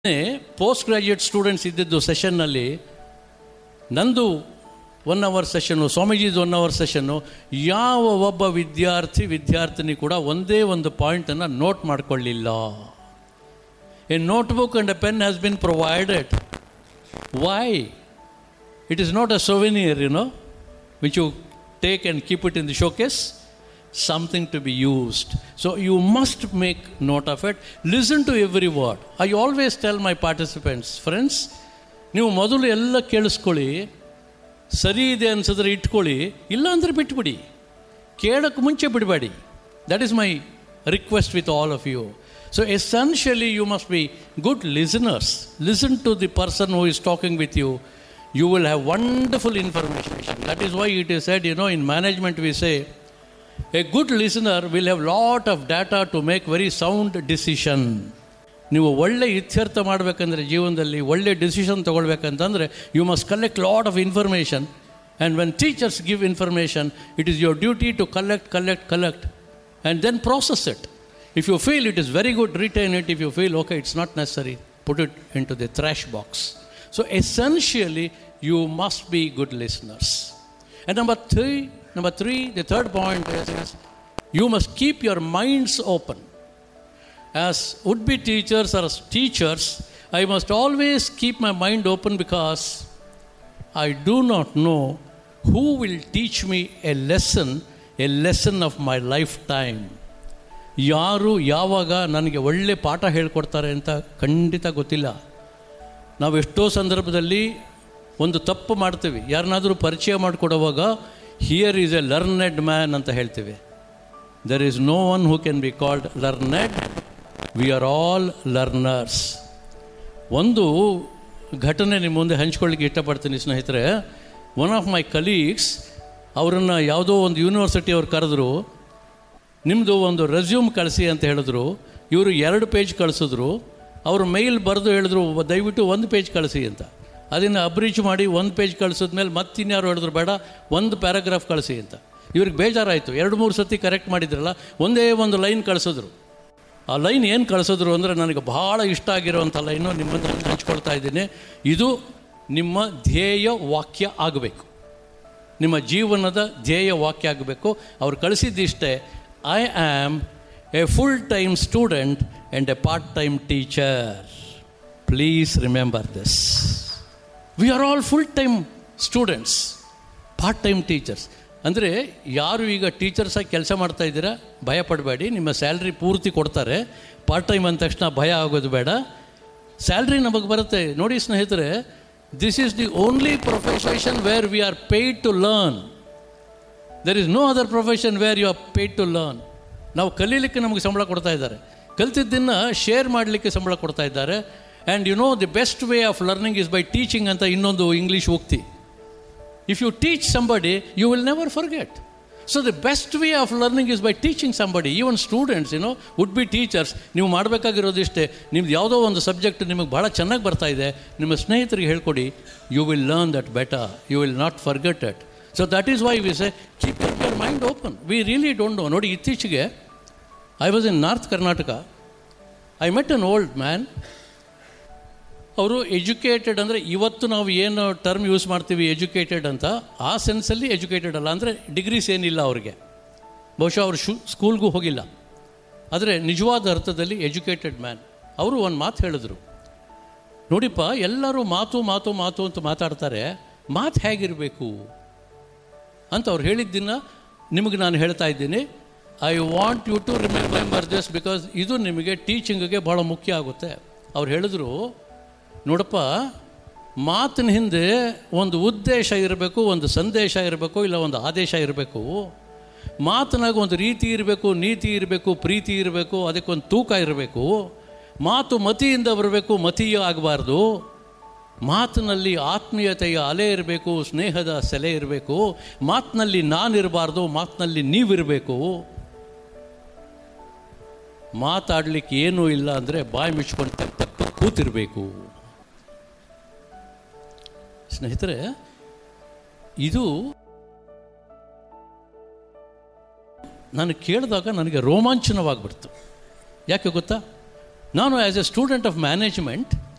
Post graduate students ಇದ್ದಿದ್ದು ಸೆಷನ್ನಲ್ಲಿ ನಂದು ಒನ್ ಅವರ್ ಸೆಷನ್ನು ಸ್ವಾಮೀಜಿದು ಒನ್ ಅವರ್ ಸೆಷನ್ನು ಯಾವ ಒಬ್ಬ ವಿದ್ಯಾರ್ಥಿ ವಿದ್ಯಾರ್ಥಿನಿ ಕೂಡ ಒಂದೇ ಒಂದು ಪಾಯಿಂಟನ್ನು ನೋಟ್ ಮಾಡಿಕೊಳ್ಳಿಲ್ಲ a notebook and a pen has been provided why it is not a souvenir you know which you take and keep it in the showcase something to be used. So you must make note of it. Listen to every word. I always tell my participants, friends, ನೀವು ಮೊದಲು ಎಲ್ಲ ಕೇಳಿಸ್ಕೊಳ್ಳಿ ಸರಿ ಇದೆ ಅನ್ಸಿದ್ರೆ ಇಟ್ಕೊಳ್ಳಿ ಇಲ್ಲ ಅಂದರೆ ಬಿಟ್ಬಿಡಿ ಕೇಳೋಕ್ಕೆ ಮುಂಚೆ ಬಿಡಬೇಡಿ that is my request with all of you so essentially you must be good listeners listen to the person who is talking with you you will have wonderful information. That is why it is said, you know, in management we say, a good listener will have lot of data to make very sound decision. ನೀವು ಒಳ್ಳೆ ಇತ್ಯರ್ಥ ಮಾಡಬೇಕಂದ್ರೆ ಜೀವನದಲ್ಲಿ ಒಳ್ಳೆ decision ತೊಗೊಳ್ಬೇಕಂತಂದರೆ you must collect lot of information and when teachers give information it is your duty to collect collect collect and then process it. If you feel it is very good, retain it. If you feel, okay, it's not necessary, put it into the trash box. So essentially, you must be good listeners. And number three, number three, the third point is, is you must keep your minds open. As would-be teachers or as teachers, I must always keep my mind open because I do not know who will teach me a lesson, a lesson of my lifetime. ಯಾರು ಯಾವಾಗ ನನಗೆ ಒಳ್ಳೆ ಪಾಠ ಹೇಳ್ಕೊಡ್ತಾರೆ ಅಂತ ಖಂಡಿತ ಗೊತ್ತಿಲ್ಲ ನಾವು ಎಷ್ಟೋ ಸಂದರ್ಭದಲ್ಲಿ ಒಂದು ತಪ್ಪು ಮಾಡ್ತೀವಿ ಯಾರನ್ನಾದರೂ ಪರಿಚಯ ಮಾಡಿಕೊಡುವಾಗ here is a learned man ಅಂತ ಹೇಳ್ತೀವಿ there is no one who can be called learned we are all learners ಒಂದು ಘಟನೆ ನಿಮ್ಮ ಮುಂದೆ ಹಂಚ್ಕೊಳ್ಳಿಕ್ಕೆ ಇಷ್ಟಪಡ್ತೀನಿ ಸ್ನೇಹಿತರೆ ಒನ್ ಆಫ್ ಮೈ ಕಲೀಗ್ಸ್ ಅವರನ್ನು ಯಾವುದೋ ಒಂದು ಯೂನಿವರ್ಸಿಟಿ ಅವ್ರು ಕರೆದ್ರು ನಿಮ್ಮದು ಒಂದು ರೆಸ್ಯೂಮ್ ಕಳಿಸಿ ಅಂತ ಹೇಳಿದ್ರು ಇವರು ಎರಡು ಪೇಜ್ ಕಳಿಸಿದ್ರು ಅವರು ಮೇಲ್ ಬರೆದು ಹೇಳಿದ್ರು ದಯವಿಟ್ಟು ಒಂದು ಪೇಜ್ ಕಳಿಸಿ ಅಂತ ಅದನ್ನು ಅಬ್ರೀಚ್ ಮಾಡಿ ಒಂದು ಪೇಜ್ ಕಳಿಸಿದ್ಮೇಲೆ ಮತ್ತಿನ್ಯಾರು ಹೇಳಿದ್ರು ಬೇಡ ಒಂದು ಪ್ಯಾರಾಗ್ರಾಫ್ ಕಳಿಸಿ ಅಂತ ಇವ್ರಿಗೆ ಬೇಜಾರಾಯಿತು ಎರಡು ಮೂರು ಸತಿ ಕರೆಕ್ಟ್ ಮಾಡಿದ್ರಲ್ಲ ಒಂದೇ ಒಂದು ಲೈನ್ ಕಳಿಸಿದ್ರು ಆ ಲೈನ್ ಏನು ಕಳಿಸಿದ್ರು ಅಂದರೆ ನನಗೆ ಭಾಳ ಇಷ್ಟ ಆಗಿರೋವಂಥ ಲೈನು ನಿಮ್ಮನ್ನು ಹಂಚ್ಕೊಳ್ತಾ ಇದ್ದೀನಿ ಇದು ನಿಮ್ಮ ಧ್ಯೇಯ ವಾಕ್ಯ ಆಗಬೇಕು ನಿಮ್ಮ ಜೀವನದ ಧ್ಯೇಯ ವಾಕ್ಯ ಆಗಬೇಕು ಅವ್ರು ಕಳಿಸಿದ್ದಿಷ್ಟೇ I am a full time student and a part time teacher please remember this we are all full time students part time teachers ಅಂದರೆ ಯಾರು ಈಗ ಟೀಚರ್ಸಾಗಿ ಕೆಲಸ ಮಾಡ್ತಾ ಇದ್ದೀರಾ ಭಯ ಪಡಬೇಡಿ ನಿಮ್ಮ ಸ್ಯಾಲ್ರಿ ಪೂರ್ತಿ ಕೊಡ್ತಾರೆ ಪಾರ್ಟ್ ಟೈಮ್ ಅಂದ ತಕ್ಷಣ ಭಯ ಆಗೋದು ಬೇಡ ಸ್ಯಾಲ್ರಿ ನಮಗೆ ಬರುತ್ತೆ ನೋಡಿ ಸ್ನೇಹಿತರೆ this is the only profession where we are paid to learn there is no other profession where you are paid to learn ನಾವು ಕಲೀಲಿಕ್ಕೆ ನಮಗೆ ಸಂಬಳ ಕೊಡ್ತಾ ಇದ್ದಾರೆ ಕಲ್ತಿದ್ದನ್ನು ಶೇರ್ ಮಾಡಲಿಕ್ಕೆ ಸಂಬಳ ಕೊಡ್ತಾ ಇದ್ದಾರೆ and you know the best way of learning is by teaching ಅಂತ ಇನ್ನೊಂದು ಇಂಗ್ಲೀಷ್ ಉಕ್ತಿ if you teach somebody you will never forget so the best way of learning is by teaching somebody even students you know would be teachers ನೀವು ಮಾಡಬೇಕಾಗಿರೋದಿಷ್ಟೇ ನಿಮ್ದು ಯಾವುದೋ ಒಂದು subject ನಿಮಗೆ ಭಾಳ ಚೆನ್ನಾಗಿ ಬರ್ತಾ ಇದೆ ನಿಮ್ಮ ಸ್ನೇಹಿತರಿಗೆ ಹೇಳ್ಕೊಡಿ you will learn that better you will not forget it so that is why we say keep your mind open we really don't know ನೋಡಿ ಇತ್ತೀಚೆಗೆ I was in north Karnataka I met an old man ಅವರು educated ಅಂದರೆ ಇವತ್ತು ನಾವು ಏನು term use ಮಾಡ್ತೀವಿ educated ಅಂತ ಆ ಸೆನ್ಸಲ್ಲಿ ಎಜುಕೇಟೆಡ್ ಅಲ್ಲ ಅಂದರೆ ಡಿಗ್ರೀಸ್ ಏನಿಲ್ಲ ಅವ್ರಿಗೆ ಬಹುಶಃ ಅವರು ಶು ಸ್ಕೂಲ್ಗೂ ಹೋಗಿಲ್ಲ ಆದರೆ ನಿಜವಾದ ಅರ್ಥದಲ್ಲಿ ಎಜುಕೇಟೆಡ್ ಮ್ಯಾನ್ ಅವರು ಒಂದು ಮಾತು ಹೇಳಿದ್ರು ನೋಡಿಪ್ಪ ಎಲ್ಲರೂ ಮಾತು ಮಾತು ಮಾತು ಅಂತ ಮಾತಾಡ್ತಾರೆ ಮಾತು ಹೇಗಿರಬೇಕು ಅಂತ ಅವ್ರು ಹೇಳಿದ್ದನ್ನು ನಿಮಗೆ ನಾನು ಹೇಳ್ತಾ ಇದ್ದೀನಿ I want you to remember this because ಇದು ನಿಮಗೆ ಟೀಚಿಂಗಿಗೆ ಭಾಳ ಮುಖ್ಯ ಆಗುತ್ತೆ ಅವ್ರು ಹೇಳಿದ್ರು ನೋಡಪ್ಪ ಮಾತಿನ ಹಿಂದೆ ಒಂದು ಉದ್ದೇಶ ಇರಬೇಕು ಒಂದು ಸಂದೇಶ ಇರಬೇಕು ಇಲ್ಲ ಒಂದು ಆದೇಶ ಇರಬೇಕು ಮಾತಿನಾಗ ಒಂದು ರೀತಿ ಇರಬೇಕು ನೀತಿ ಇರಬೇಕು ಪ್ರೀತಿ ಇರಬೇಕು ಅದಕ್ಕೊಂದು ತೂಕ ಇರಬೇಕು ಮಾತು ಮತಿಯಿಂದ ಬರಬೇಕು ಮತೀಯ ಆಗಬಾರ್ದು ಮಾತಿನಲ್ಲಿ ಆತ್ಮೀಯತೆಯ ಅಲೆ ಇರಬೇಕು ಸ್ನೇಹದ ಸೆಲೆ ಇರಬೇಕು ಮಾತಿನಲ್ಲಿ ನಾನಿರಬಾರ್ದು ಮಾತಿನಲ್ಲಿ ನೀವಿರಬೇಕು ಮಾತಾಡಲಿಕ್ಕೆ ಏನೂ ಇಲ್ಲ ಅಂದರೆ ಬಾಯಿ ಮುಚ್ಕೊಂಡು ತಕ್ಕ ತಕ್ಕ ಕೂತಿರಬೇಕು ಸ್ನೇಹಿತರೆ ಇದು ನಾನು ಕೇಳಿದಾಗ ನನಗೆ ರೋಮಾಂಚನವಾಗಿಬಿಡ್ತು ಯಾಕೆ ಗೊತ್ತಾ ನಾನು as a student of management